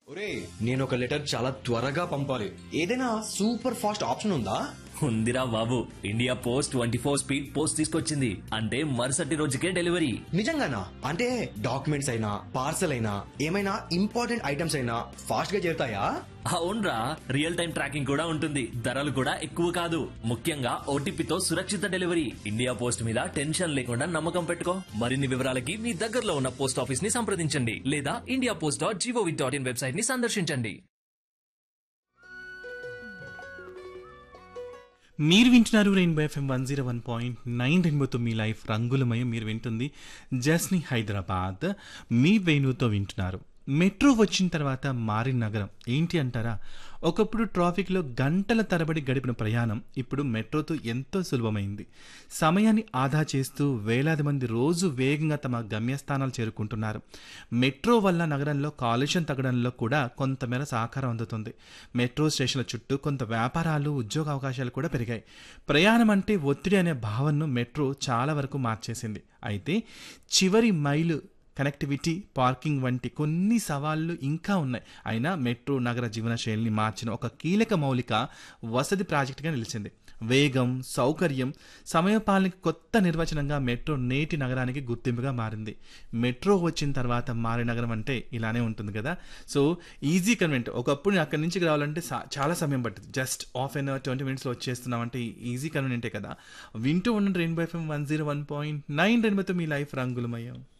ఒరే నేను ఒక లెటర్ చాలా త్వరగా పంపాలి ఏదైనా సూపర్ ఫాస్ట్ ఆప్షన్ ఉందా ఉందిరా బాబు India post twenty four speed post తీసుకొచ్చింది అంటే మరుసటి రోజుకే డెలివరీ నిజంగానా అంటే డాక్యుమెంట్స్ అయినా పార్సల్ అయినా ఏమైనా ఇంపార్టెంట్ ఐటమ్స్ అయినా ఫాస్ట్ గా చేరుతాయా అవునరా రియల్ టైం ట్రాకింగ్ కూడా ఉంటుంది ధరలు కూడా ఎక్కువ కాదు ముఖ్యంగా ఓటీపీతో సురక్షిత డెలివరీ ఇండియా పోస్ట్ మీద టెన్షన్ లేకుండా నమ్మకం పెట్టుకో మరిన్ని వివరాలకి మీ దగ్గరలో ఉన్న పోస్ట్ ఆఫీస్ ని సంప్రదించండి లేదా India post dot G O V dot in website ని సందర్శించండి మీరు వింటున్నారు rainbow FM one zero one point nine రెయిన్బోతో మీ లైఫ్ రంగులమయం మీరు వింటుంది జస్ని హైదరాబాద్ మీ వేణుతో వింటున్నారు మెట్రో వచ్చిన తర్వాత మారిన నగరం ఏంటి అంటారా ఒకప్పుడు ట్రాఫిక్లో గంటల తరబడి గడిపిన ప్రయాణం ఇప్పుడు మెట్రోతో ఎంతో సులభమైంది సమయాన్ని ఆదా చేస్తూ వేలాది మంది రోజు వేగంగా తమ గమ్యస్థానాలు చేరుకుంటున్నారు మెట్రో వల్ల నగరంలో కాలుష్యం తగ్గడంలో కూడా కొంతమేర సహకారం అందుతుంది మెట్రో స్టేషన్ల చుట్టూ కొంత వ్యాపారాలు ఉద్యోగ అవకాశాలు కూడా పెరిగాయి ప్రయాణం అంటే ఒత్తిడి అనే భావనను మెట్రో చాలా వరకు మార్చేసింది అయితే చివరి మైలు కనెక్టివిటీ పార్కింగ్ వంటి కొన్ని సవాళ్లు ఇంకా ఉన్నాయి అయినా మెట్రో నగర జీవనశైలిని మార్చిన ఒక కీలక మౌలిక వసతి ప్రాజెక్టుగా నిలిచింది వేగం సౌకర్యం సమయపాలనకి కొత్త నిర్వచనంగా మెట్రో నేటి నగరానికి గుర్తింపుగా మారింది మెట్రో వచ్చిన తర్వాత మారే నగరం అంటే ఇలానే ఉంటుంది కదా సో ఈజీ కన్వెంట్ ఒకప్పుడు అక్కడి నుంచి రావాలంటే సా- చాలా సమయం పట్టింది just half an hour twenty మినిట్స్లో వచ్చేస్తున్నాం అంటే ఈజీ కన్వెంటే కదా వింటూ ఉండండి rainbow FM one zero one point nine రెయిన్బోతో మీ లైఫ్ రంగులమయం